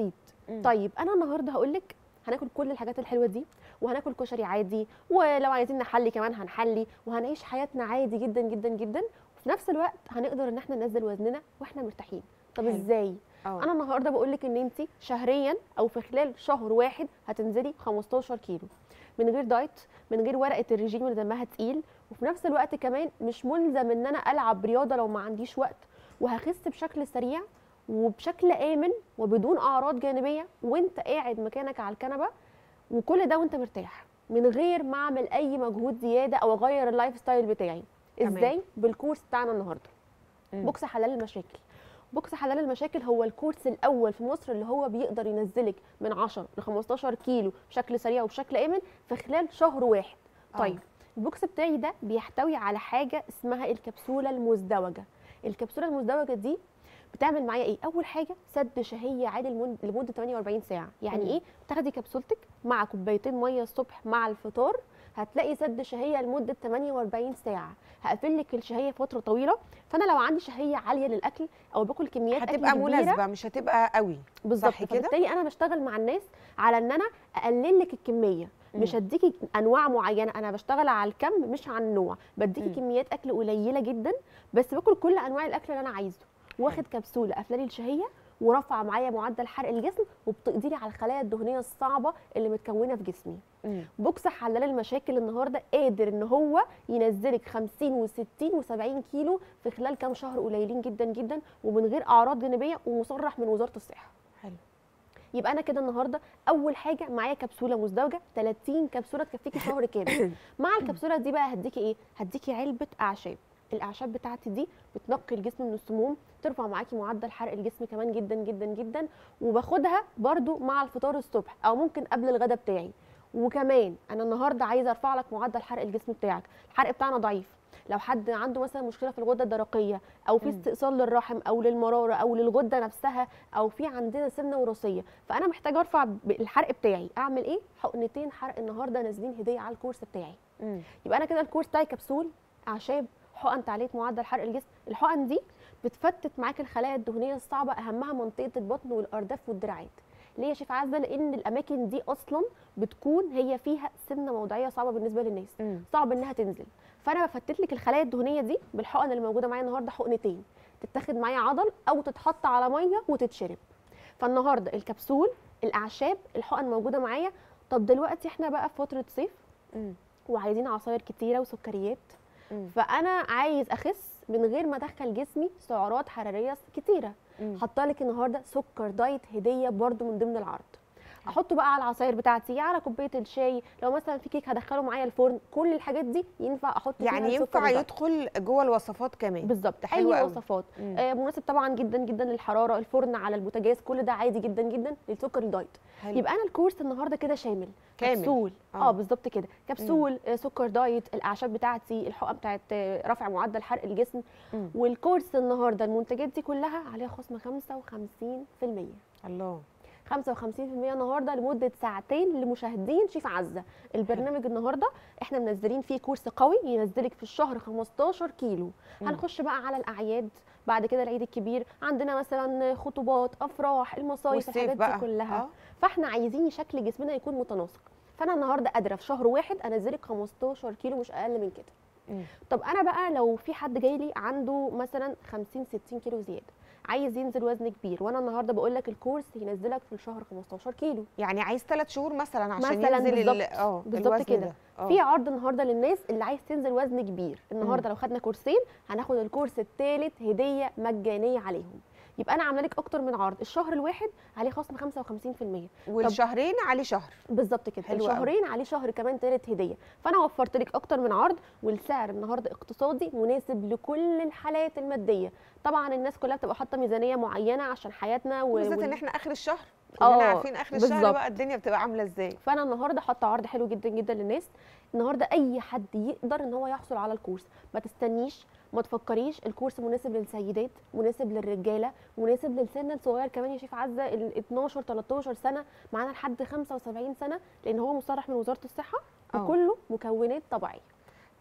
طيب انا النهارده هقول لك هناكل كل الحاجات الحلوه دي وهناكل كشري عادي ولو عايزين نحلي كمان هنحلي وهنعيش حياتنا عادي جدا جدا جدا وفي نفس الوقت هنقدر ان احنا ننزل وزننا واحنا مرتاحين طب حلو. ازاي اه انا النهارده بقول لك ان انت شهريا او في خلال شهر واحد هتنزلي 15 كيلو من غير دايت من غير ورقه الرجيم اللي دمها تقيل وفي نفس الوقت كمان مش ملزم ان انا العب رياضه لو ما عنديش وقت وهخس بشكل سريع وبشكل امن وبدون اعراض جانبيه وانت قاعد مكانك على الكنبه وكل ده وانت مرتاح من غير ما اعمل اي مجهود زياده او اغير اللايف ستايل بتاعي تمام. ازاي بالكورس بتاعنا النهارده مم. بوكس حلال المشاكل بوكس حلال المشاكل هو الكورس الاول في مصر اللي هو بيقدر ينزلك من 10 ل 15 كيلو بشكل سريع وبشكل امن في خلال شهر واحد آه. طيب البوكس بتاعي ده بيحتوي على حاجه اسمها الكبسوله المزدوجه الكبسوله المزدوجه دي بتعمل معايا ايه اول حاجه سد شهيه عادي لمن- لمده 48 ساعه يعني مم. ايه تاخدي كبسولتك مع كوبايتين ميه الصبح مع الفطار هتلاقي سد شهيه لمده 48 ساعه هقفل لك الشهيه فتره طويله فانا لو عندي شهيه عاليه للاكل او باكل كميات هتبقى أكل كبيرة مناسبه مش هتبقى قوي بالظبط صح كده؟ فبالتالي انا بشتغل مع الناس على ان انا اقلل لك الكميه مش هديكي انواع معينه انا بشتغل على الكم مش على النوع بديكي مم. كميات اكل قليله جدا بس باكل كل انواع الاكل اللي انا عايزه واخد كبسوله قافله لي الشهيه ورافعه معايا معدل حرق الجسم وبتقضي لي على الخلايا الدهنيه الصعبه اللي متكونه في جسمي مم. بوكس حلال المشاكل النهارده قادر ان هو ينزلك 50 و60 و70 كيلو في خلال كام شهر قليلين جدا جدا ومن غير اعراض جانبيه ومصرح من وزاره الصحه حلو يبقى انا كده النهارده اول حاجه معايا كبسوله مزدوجه 30 كبسوله تكفيكي شهر كامل مع الكبسوله دي بقى هديكي ايه هديكي علبه اعشاب الاعشاب بتاعتي دي بتنقي الجسم من السموم ترفع معاكي معدل حرق الجسم كمان جدا جدا جدا وباخدها برده مع الفطار الصبح او ممكن قبل الغداء بتاعي وكمان انا النهارده عايزه ارفع لك معدل حرق الجسم بتاعك الحرق بتاعنا ضعيف لو حد عنده مثلا مشكله في الغده الدرقيه او في استئصال للرحم او للمراره او للغده نفسها او في عندنا سمنه وراثيه فانا محتاجه ارفع ب- الحرق بتاعي اعمل ايه حقنتين حرق النهارده نازلين هديه على الكورس بتاعي مم. يبقى انا كده الكورس بتاعي كبسول اعشاب حقن تعليه معدل حرق الجسم الحقن دي بتفتت معاك الخلايا الدهنيه الصعبه اهمها منطقه البطن والارداف والدراعات ليه يا شيف عزه لان الاماكن دي اصلا بتكون هي فيها سمنه موضعيه صعبه بالنسبه للناس مم. صعب انها تنزل فانا بفتت لك الخلايا الدهنيه دي بالحقن اللي موجوده معايا النهارده حقنتين تتاخد معايا عضل او تتحط على ميه وتتشرب فالنهارده الكبسول الاعشاب الحقن موجوده معايا طب دلوقتي احنا بقى في فتره صيف مم. وعايزين عصاير كتيره وسكريات مم. فانا عايز اخس من غير ما ادخل جسمي سعرات حراريه كتيره مم. حاطه لك النهارده سكر دايت هديه برده من ضمن العرض احطه بقى على العصاير بتاعتي على كوبايه الشاي لو مثلا في كيك هدخله معايا الفرن كل الحاجات دي ينفع احط فيها يعني السكر ينفع دايت. يدخل جوه الوصفات كمان بالظبط ده حلو اي قوي. وصفات مم. آه مناسب طبعا جدا جدا للحراره الفرن على البوتاجاز كل ده عادي جدا جدا للسكر الدايت حلو. يبقى انا الكورس النهارده كده شامل كامل. كبسول آه. اه, بالظبط كده كبسول آه سكر دايت الاعشاب بتاعتي الحقن بتاعت آه، رفع معدل حرق الجسم مم. والكورس النهارده المنتجات دي كلها عليها خصم 55% الله 55% النهارده لمده ساعتين لمشاهدين شيف عزه البرنامج النهارده احنا منزلين فيه كورس قوي ينزلك في الشهر 15 كيلو هنخش بقى على الاعياد بعد كده العيد الكبير عندنا مثلا خطوبات افراح المصايف والصيف الحاجات بقى. دي كلها آه. فاحنا عايزين شكل جسمنا يكون متناسق فانا النهارده قادره في شهر واحد انزلك 15 كيلو مش اقل من كده مم. طب انا بقى لو في حد جاي لي عنده مثلا 50 60 كيلو زياده عايز ينزل وزن كبير وانا النهارده بقول لك الكورس ينزلك في الشهر 15 كيلو يعني عايز ثلاث شهور مثلا عشان مثلا ينزل ال- بالظبط اه بالظبط الوزن كده ده. آه. في عرض النهارده للناس اللي عايز تنزل وزن كبير النهارده لو خدنا كورسين هناخد الكورس الثالث هديه مجانيه عليهم يبقى انا عامله لك اكتر من عرض الشهر الواحد عليه خصم 55% والشهرين عليه شهر بالظبط كده حلو قوي. الشهرين عليه شهر كمان تالت هديه فانا وفرت لك اكتر من عرض والسعر النهارده اقتصادي مناسب لكل الحالات الماديه طبعا الناس كلها بتبقى حاطه ميزانيه معينه عشان حياتنا و... بالذات وال- ان احنا اخر الشهر آه، كلنا عارفين اخر الشهر بالظبط. بقى الدنيا بتبقى عامله ازاي فانا النهارده حاطه عرض حلو جدا جدا للناس النهارده اي حد يقدر ان هو يحصل على الكورس ما تستنيش ما تفكريش الكورس مناسب للسيدات مناسب للرجاله مناسب للسن الصغير كمان يا شيف عزه ال 12 13 سنه معانا لحد 75 سنه لان هو مصرح من وزاره الصحه آه. وكله مكونات طبيعيه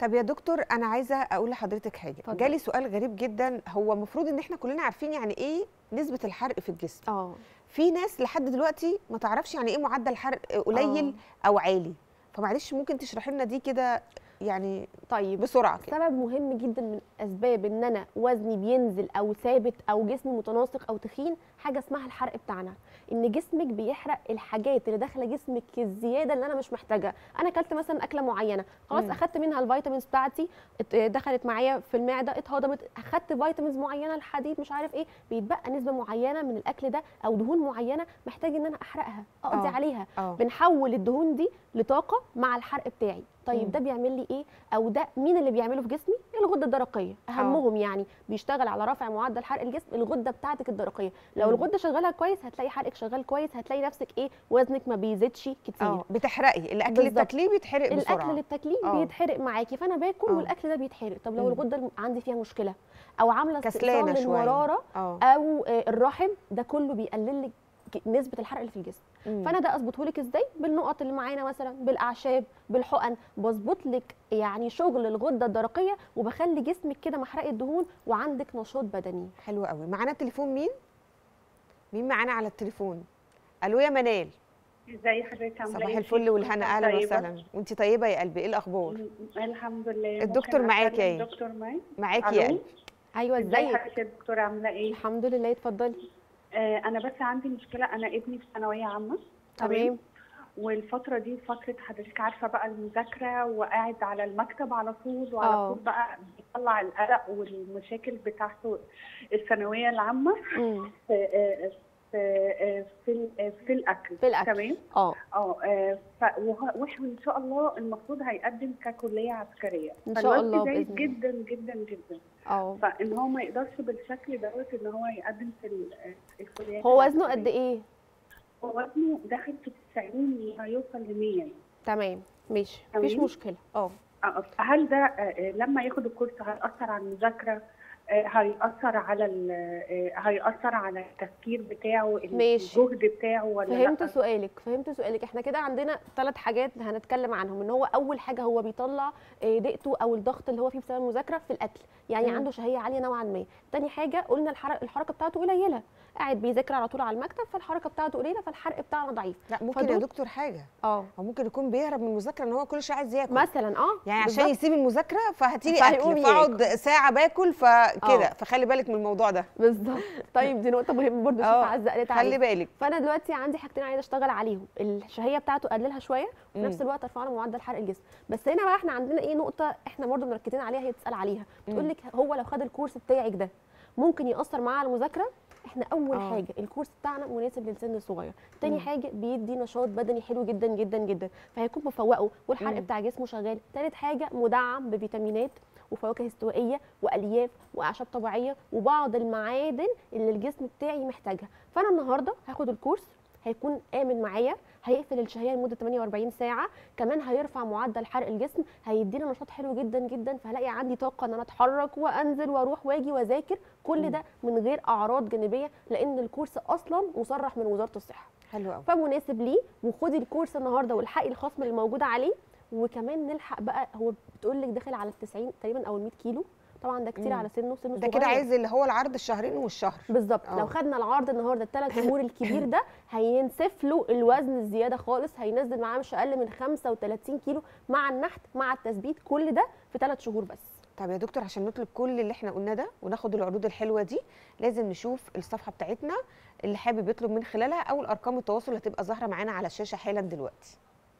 طب يا دكتور انا عايزه اقول لحضرتك حاجه اتفضل. جالي سؤال غريب جدا هو المفروض ان احنا كلنا عارفين يعني ايه نسبه الحرق في الجسم اه في ناس لحد دلوقتي ما تعرفش يعني ايه معدل حرق قليل او عالي فمعلش ممكن تشرحي لنا دي كده يعني طيب بسرعه كده سبب مهم جدا من اسباب ان انا وزني بينزل او ثابت او جسمي متناسق او تخين حاجه اسمها الحرق بتاعنا ان جسمك بيحرق الحاجات اللي داخله جسمك الزياده اللي انا مش محتاجها انا اكلت مثلا اكله معينه خلاص مم. اخدت منها الفيتامينز بتاعتي ات- دخلت معايا في المعده اتهضمت اخدت فيتامينز معينه الحديد مش عارف ايه بيتبقى نسبه معينه من الاكل ده او دهون معينه محتاج ان انا احرقها اقضي آه. عليها اه بنحول الدهون دي لطاقه مع الحرق بتاعي طيب مم. ده بيعمل لي ايه او ده مين اللي بيعمله في جسمي الغده الدرقيه اهمهم يعني بيشتغل على رفع معدل حرق الجسم الغده بتاعتك الدرقيه لو مم. الغده شغاله كويس هتلاقي حرقك شغال كويس هتلاقي نفسك ايه وزنك ما بيزيدش كتير اه بتحرقي الاكل اللي بالظبط. بتاكليه بيتحرق بسرعه الاكل اللي بتاكليه آه. بيتحرق معاكي فانا باكل آه. والاكل ده بيتحرق طب لو مم. الغده الم- عندي فيها مشكله او عامله كسلانة استئصال شوية. للمراره اه او آه، الرحم ده كله بيقلل لك ك- نسبه الحرق اللي في الجسم مم. فانا ده اظبطه لك ازاي بالنقط اللي معانا مثلا بالاعشاب بالحقن بظبط لك يعني شغل الغده الدرقيه وبخلي جسمك كده محرق الدهون وعندك نشاط بدني حلو قوي معانا تليفون مين مين معانا على التليفون الو يا منال ازي حضرتك عامله صباح ايه؟ الفل والهنا اهلا طيبة. وسهلا وانت طيبه يا قلبي ايه الاخبار م- الحمد لله الدكتور ممكن معاكي أكلم ايه؟ الدكتور معاك معاكي يا ألو؟ قلبي ايوه ازي ازيك حضرتك يا دكتور عامله ايه؟ الحمد لله اتفضلي آه انا بس عندي مشكله انا ابني في ثانويه عامه تمام والفتره دي فتره حضرتك عارفه بقى المذاكره وقاعد على المكتب على طول وعلى آه. طول بقى بيطلع القلق والمشاكل بتاعته الثانويه العامه مم. في آه، في آه، في ال- في الاكل في الأكل. تمام اه اه آه، ف- وه- وان شاء الله المفروض هيقدم ككليه عسكريه إن شاء فالوقت الله جيد بإذن الله. جدا جدا جدا اه فان هو ما يقدرش بالشكل دوت ان هو يقدم في ال- الكليات هو وزنه العسكرية. قد ايه هو وزنه داخل في 90 هيوصل ل 100 تمام ماشي مفيش تمام. مشكله اه آه، هل ده آه، آه، لما ياخد الكورس هيأثر على المذاكره آه، هيأثر على ال- آه، هيأثر على التفكير بتاعه ماشي. الجهد بتاعه ولا فهمت لا؟ سؤالك فهمت سؤالك احنا كده عندنا ثلاث حاجات هنتكلم عنهم ان هو اول حاجه هو بيطلع آه، ضيقته او الضغط اللي هو فيه بسبب المذاكره في الاكل يعني مم. عنده شهيه عاليه نوعا ما تاني حاجه قلنا الحرق الحركه بتاعته قليله قاعد بيذاكر على طول على المكتب فالحركه بتاعته قليله فالحرق بتاعنا ضعيف لا ممكن يا فدول- دكتور حاجه اه او ممكن يكون بيهرب من المذاكره ان هو كل شويه عايز ياكل مثلا اه يعني عشان بالظبط. يسيب المذاكره فهاتيلي فهيقوم اكل فاقعد ساعه باكل فكده آه. فخلي بالك من الموضوع ده بالظبط طيب دي نقطه مهمه برضه شوف آه، عزه قالت خلي عليها بالك فانا دلوقتي عندي حاجتين عايزه اشتغل عليهم الشهيه بتاعته اقللها شويه وفي مم. نفس الوقت ارفع له معدل حرق الجسم بس هنا بقى احنا عندنا ايه نقطه احنا برضو مركزين عليها هي بتسال عليها بتقول لك هو لو خد الكورس بتاعك ده ممكن ياثر معاه على المذاكره احنا اول آه. آه. حاجه الكورس بتاعنا مناسب للسن الصغير تاني مم. حاجه بيدي نشاط بدني حلو جدا جدا جدا فهيكون مفوقه والحرق مم. بتاع جسمه شغال تالت حاجه مدعم بفيتامينات وفواكه استوائيه والياف واعشاب طبيعيه وبعض المعادن اللي الجسم بتاعي محتاجها فانا النهارده هاخد الكورس هيكون امن معايا هيقفل الشهيه لمده 48 ساعه كمان هيرفع معدل حرق الجسم هيدينا نشاط حلو جدا جدا فهلاقي عندي طاقه ان انا اتحرك وانزل واروح واجي واذاكر كل ده من غير اعراض جانبيه لان الكورس اصلا مصرح من وزاره الصحه حلو قوي فمناسب ليه وخدي الكورس النهارده والحقي الخصم اللي موجود عليه وكمان نلحق بقى هو بتقول لك داخل على ال 90 تقريبا او ال 100 كيلو طبعا ده كتير مم. على سنه سنه ده كده صغير. عايز اللي هو العرض الشهرين والشهر بالظبط آه. لو خدنا العرض النهارده الثلاث شهور الكبير ده هينسف له الوزن الزياده خالص هينزل معاه مش اقل من 35 كيلو مع النحت مع التثبيت كل ده في ثلاث شهور بس طب يا دكتور عشان نطلب كل اللي احنا قلناه ده وناخد العروض الحلوه دي لازم نشوف الصفحه بتاعتنا اللي حابب يطلب من خلالها او الارقام التواصل اللي هتبقى ظاهره معانا على الشاشه حالا دلوقتي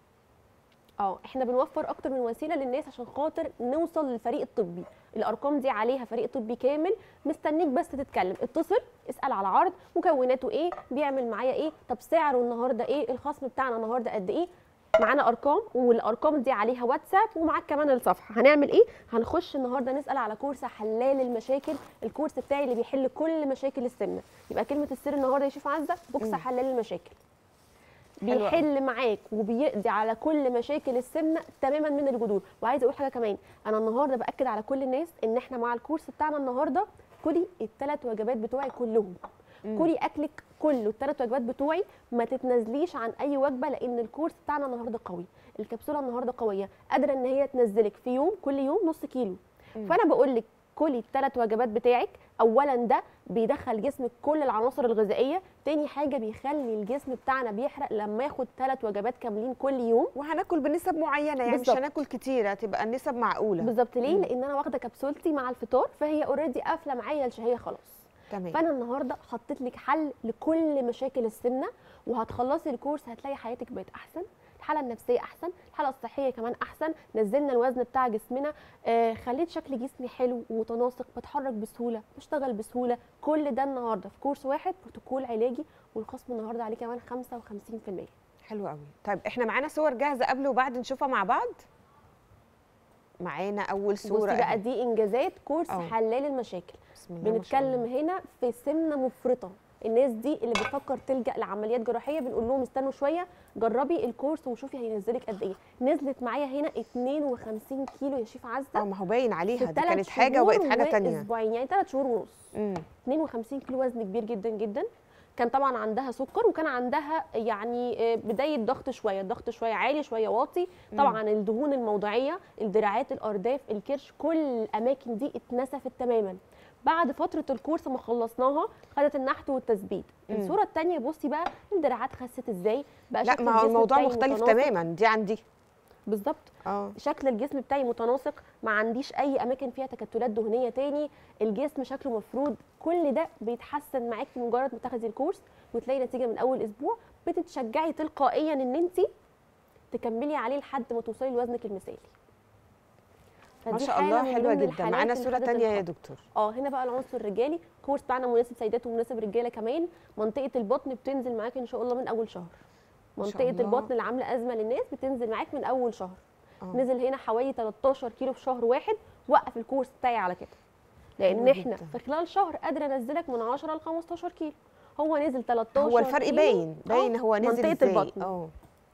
اه احنا بنوفر اكتر من وسيله للناس عشان خاطر نوصل للفريق الطبي الارقام دي عليها فريق طبي كامل مستنيك بس تتكلم اتصل اسال على العرض مكوناته ايه بيعمل معايا ايه طب سعره النهارده ايه الخصم بتاعنا النهارده قد ايه معانا ارقام والارقام دي عليها واتساب ومعاك كمان الصفحه هنعمل ايه هنخش النهارده نسال على كورس حلال المشاكل الكورس بتاعي اللي بيحل كل مشاكل السمنه يبقى كلمه السر النهارده يا شيف عزه بوكس مم. حلال المشاكل حلو أوي. بيحل معاك وبيقضي على كل مشاكل السمنه تماما من الجذور وعايزه اقول حاجه كمان انا النهارده باكد على كل الناس ان احنا مع الكورس بتاعنا النهارده كلي الثلاث وجبات بتوعي كلهم مم. كلي اكلك كله الثلاث وجبات بتوعي ما تتنازليش عن اي وجبه لان الكورس بتاعنا النهارده قوي الكبسوله النهارده قويه قادره ان هي تنزلك في يوم كل يوم نص كيلو فانا بقول لك كلي الثلاث وجبات بتاعك اولا ده بيدخل جسمك كل العناصر الغذائيه تاني حاجه بيخلي الجسم بتاعنا بيحرق لما ياخد ثلاث وجبات كاملين كل يوم وهناكل بنسب معينه يعني مش بالظبط. هناكل كتير هتبقى النسب معقوله بالظبط ليه مم. لان انا واخده كبسولتي مع الفطار فهي اوريدي قافله معايا الشهيه خلاص تمام فانا النهارده حطيت لك حل لكل مشاكل السمنه وهتخلصي الكورس هتلاقي حياتك بقت احسن الحاله النفسيه احسن الحاله الصحيه كمان احسن نزلنا الوزن بتاع جسمنا آه خليت شكل جسمي حلو ومتناسق بتحرك بسهوله بشتغل بسهوله كل ده النهارده في كورس واحد بروتوكول علاجي والخصم النهارده عليه كمان 55% حلو قوي طيب احنا معانا صور جاهزه قبل وبعد نشوفها مع بعض معانا اول صوره بصي بقى أهي. دي انجازات كورس أه. حلال المشاكل بسم الله ما شاء الله. بنتكلم هنا في سمنه مفرطه الناس دي اللي بتفكر تلجا لعمليات جراحيه بنقول لهم استنوا شويه جربي الكورس وشوفي هينزلك قد ايه نزلت معايا هنا 52 كيلو يا شيف اه عزه ما هو باين عليها في دي تلات كانت حاجه شهور وبقت حاجه تانية واسبوعين يعني ثلاث شهور ونص امم 52 كيلو وزن كبير جدا جدا كان طبعا عندها سكر وكان عندها يعني آه، بدايه ضغط شويه الضغط شويه عالي شويه واطي طبعا الدهون الموضعيه الدراعات الارداف الكرش كل الاماكن دي اتنسفت تماما بعد فتره الكورس ما خلصناها خدت النحت والتثبيت مم. الصوره الثانيه بصي بقى الدراعات خست ازاي بقى لا شكل ما هو الجسم الموضوع بتاعي مختلف متناسق. تماما دي عن دي بالظبط اه شكل الجسم بتاعي متناسق ما عنديش اي اماكن فيها تكتلات دهنيه تاني الجسم شكله مفرود كل ده بيتحسن معاكي مجرد ما تاخدي الكورس وتلاقي نتيجه من اول اسبوع بتتشجعي تلقائيا ان انت تكملي عليه لحد ما توصلي لوزنك المثالي ما فدي شاء حالة الله من حلوه ضمن جدا الحالات معانا اللي صوره خدت تانية يا الخط. دكتور اه هنا بقى العنصر الرجالي الكورس بتاعنا مناسب سيدات ومناسب رجاله كمان منطقه البطن بتنزل معاك ان شاء الله من اول شهر ما شاء منطقه الله. البطن اللي عامله ازمه للناس بتنزل معاك من اول شهر آه. نزل هنا حوالي 13 كيلو في شهر واحد وقف الكورس بتاعي على كده لان حلو احنا جدا. في خلال شهر قادره انزلك من 10 ل 15 كيلو هو نزل 13 هو الفرق كيلو. باين باين آه، هو نزل منطقه ازاي البطن اه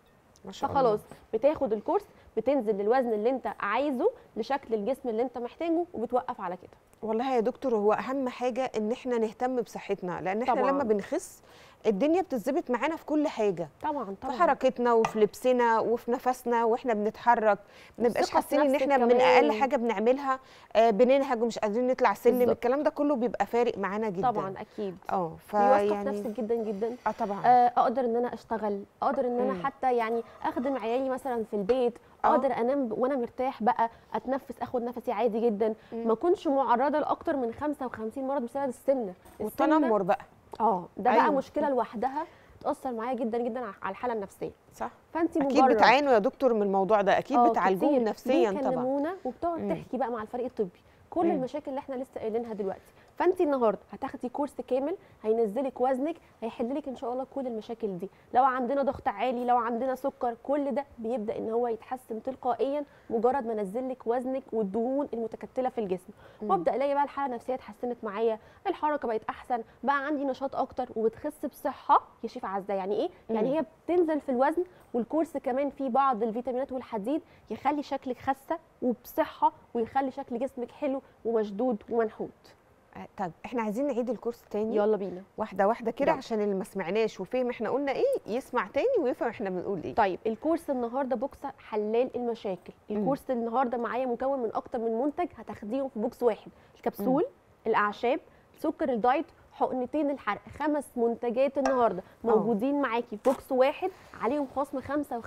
ما شاء فخلاص الله بتاخد الكورس بتنزل للوزن اللي انت عايزه لشكل الجسم اللي انت محتاجه وبتوقف على كده والله يا دكتور هو اهم حاجه ان احنا نهتم بصحتنا لان احنا طبعاً. لما بنخس الدنيا بتتظبط معانا في كل حاجه طبعا في طبعا حركتنا وفي لبسنا وفي نفسنا واحنا بنتحرك ما نبقاش والثقة في حاسين ان نفسك احنا من كمان. اقل حاجه بنعملها آه بننهج ومش قادرين نطلع سلم بالظبط. الكلام ده كله بيبقى فارق معانا جدا طبعا اكيد اه واثقه في فيعني نفسك جدا جدا اه طبعا آه، اقدر ان انا اشتغل اقدر ان انا مم. حتى يعني اخدم عيالي مثلا في البيت آه. اقدر انام ب- وانا مرتاح بقى اتنفس اخد نفسي عادي جدا ما اكونش معرضه لاكتر من 55 مرض بسبب السمنه السمنة- والتنمر بقى اه ده بقى أيوة. مشكله لوحدها تاثر معايا جدا جدا ع- على الحاله النفسيه صح فانت اكيد مجرد بتعانوا يا دكتور من الموضوع ده اكيد آه، بتعالجوه كتير. نفسيا طبعا بيكلمونا وبتقعد مم. تحكي بقى مع الفريق الطبي كل مم. المشاكل اللي احنا لسه قايلينها دلوقتي فانت النهارده هتاخدي كورس كامل هينزلك وزنك هيحل لك ان شاء الله كل المشاكل دي لو عندنا ضغط عالي لو عندنا سكر كل ده بيبدا ان هو يتحسن تلقائيا مجرد ما انزل لك وزنك والدهون المتكتله في الجسم وابدا الاقي بقى الحاله النفسيه اتحسنت معايا الحركه بقت احسن بقى عندي نشاط اكتر وبتخس بصحه يا شيف عزه يعني ايه يعني مم. هي بتنزل في الوزن والكورس كمان فيه بعض الفيتامينات والحديد يخلي شكلك خاسه وبصحه ويخلي شكل جسمك حلو ومشدود ومنحوت آه، طب احنا عايزين نعيد الكورس تاني يلا بينا واحده واحده كده يلا. عشان اللي ما سمعناش وفهم احنا قلنا ايه يسمع تاني ويفهم احنا بنقول ايه طيب الكورس النهارده بوكس حلال المشاكل الكورس النهارده معايا مكون من اكتر من منتج هتاخديهم في بوكس واحد الكبسول الاعشاب سكر الدايت حقنتين الحرق خمس منتجات النهارده موجودين معاكي في بوكس واحد عليهم خصم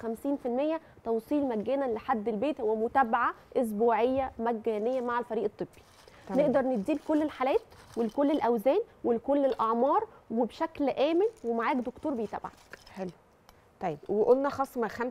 55% توصيل مجانا لحد البيت ومتابعه اسبوعيه مجانيه مع الفريق الطبي تمام. نقدر نديه لكل الحالات ولكل الاوزان ولكل الاعمار وبشكل امن ومعاك دكتور بيتابعك حلو طيب وقلنا خصم 55%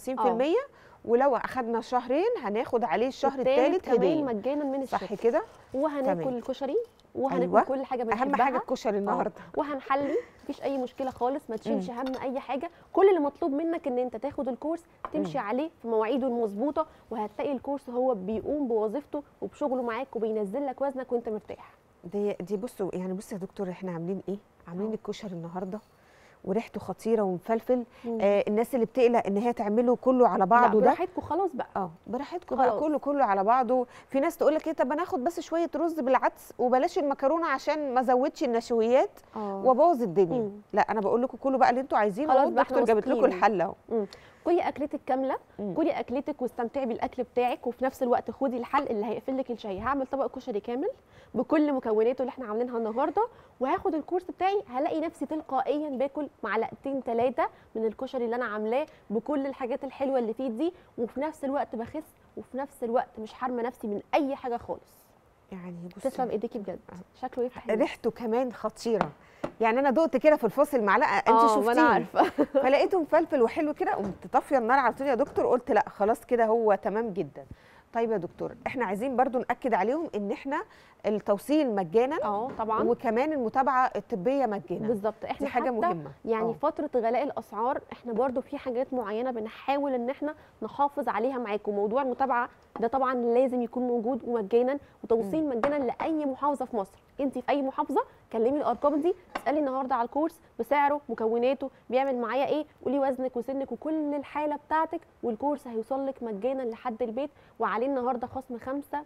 ولو اخدنا شهرين هناخد عليه الشهر الثالث كمان هديه مجانا من صح الشركه كده وهناكل تمام. الكشري وهناكل أيوة. كل حاجه اهم بنحبها حاجه الكشري النهارده آه، وهنحلي مفيش اي مشكله خالص ما تشيلش هم اي حاجه كل اللي مطلوب منك ان انت تاخد الكورس تمشي عليه في مواعيده المظبوطه وهتلاقي الكورس هو بيقوم بوظيفته وبشغله معاك وبينزل لك وزنك وانت مرتاح دي دي بصوا يعني بصوا يا دكتور احنا عاملين ايه عاملين الكشري النهارده وريحته خطيره ومفلفل مم. آه الناس اللي بتقلق ان هي تعمله كله على لا بعضه ده براحتكم خلاص بقى اه براحتكم بقى خلاص. كله كله على بعضه في ناس تقول لك ايه طب انا اخد بس شويه رز بالعدس وبلاش المكرونه عشان ما ازودش النشويات اه وابوظ الدنيا مم. لا انا بقول لكم كله بقى اللي انتوا عايزينه خلاص اهو بقى احنا الدكتور جابت لكم واثقين. الحل اهو كلي اكلتك كامله مم. كلي اكلتك واستمتعي بالاكل بتاعك وفي نفس الوقت خدي الحل اللي هيقفل لك الشاي هعمل طبق كشري كامل بكل مكوناته اللي احنا عاملينها النهارده وهاخد الكورس بتاعي هلاقي نفسي تلقائيا باكل معلقتين ثلاثه من الكشري اللي انا عاملاه بكل الحاجات الحلوه اللي فيه دي وفي نفس الوقت بخس وفي نفس الوقت مش حارمه نفسي من اي حاجه خالص يعني بصي تسلم ايديكي بجد شكله يفتح النفس. ريحته كمان خطيره يعني انا دقت كده في الفصل معلقه انت اه ما شفتيه انا عارفه فلقيته مفلفل وحلو كده قمت طافيه النار على طول يا دكتور قلت لا خلاص كده هو تمام جدا طيب يا دكتور احنا عايزين برضو ناكد عليهم ان احنا التوصيل مجانا اه طبعا وكمان المتابعه الطبيه مجانا بالظبط احنا دي حاجه حتى مهمه يعني آه. فتره غلاء الاسعار احنا برضو في حاجات معينه بنحاول ان احنا نحافظ عليها معاكم موضوع المتابعه ده طبعا لازم يكون موجود ومجانا وتوصيل مجانا لاي محافظه في مصر انت في اي محافظه كلمي الارقام دي اسالي النهارده على الكورس بسعره مكوناته بيعمل معايا ايه قولي وزنك وسنك وكل الحاله بتاعتك والكورس هيوصل لك مجانا لحد البيت وعليه النهارده خصم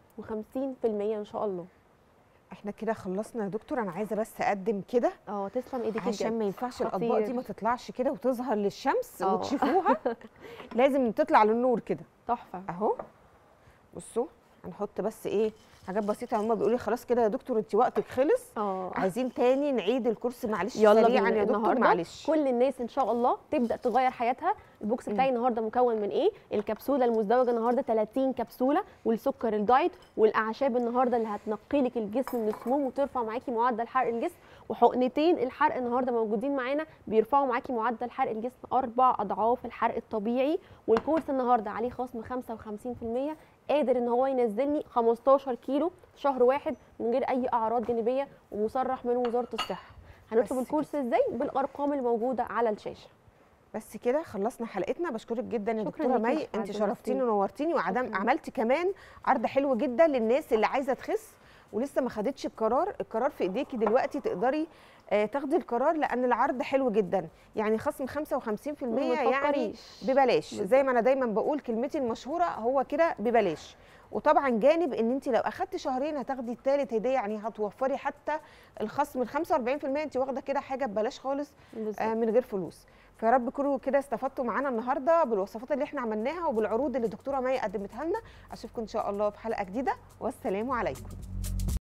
55% ان شاء الله احنا كده خلصنا يا دكتور انا عايزه بس اقدم كده اه تسلم ايديك عشان بجد. ما ينفعش خطير. الاطباق دي ما تطلعش كده وتظهر للشمس آه. وتشوفوها لازم تطلع للنور كده تحفه اهو بصوا هنحط بس ايه حاجات بسيطه هم بيقولوا لي خلاص كده يا دكتور انت وقتك خلص اه عايزين تاني نعيد الكورس معلش يلا سريعا بينا يا دكتور النهارده معلش كل الناس ان شاء الله تبدا تغير حياتها البوكس بتاعي النهارده مكون من ايه الكبسوله المزدوجه النهارده 30 كبسوله والسكر الدايت والاعشاب النهارده اللي هتنقي لك الجسم من السموم وترفع معاكي معدل حرق الجسم وحقنتين الحرق النهارده موجودين معانا بيرفعوا معاكي معدل حرق الجسم اربع اضعاف الحرق الطبيعي والكورس النهارده عليه خصم 55% قادر ان هو ينزلني 15 كيلو في شهر واحد من غير اي اعراض جانبيه ومصرح من وزاره الصحه بس هنطلب كده. الكورس ازاي بالارقام الموجوده على الشاشه بس كده خلصنا حلقتنا بشكرك جدا يا شكراً دكتوره ليكي مي يا انت سعاد، شرفتيني ميرسي. ونورتيني وعدم شكراً. عملتي كمان عرض حلو جدا للناس اللي عايزه تخس ولسه ما خدتش القرار القرار في ايديكي دلوقتي تقدري آه، تاخدي القرار لان العرض حلو جدا يعني خصم 55% ما يعني تفكريش. ببلاش زي ما انا دايما بقول كلمتي المشهوره هو كده ببلاش وطبعا جانب ان انت لو اخدت شهرين هتاخدي الثالث هديه يعني هتوفري حتى الخصم ال 45% انت واخده كده حاجه ببلاش خالص بالظبط. آه، من غير فلوس فيا رب تكونوا كده استفدتوا معانا النهارده بالوصفات اللي احنا عملناها وبالعروض اللي الدكتوره مي قدمتها لنا اشوفكم ان شاء الله في حلقه جديده والسلام عليكم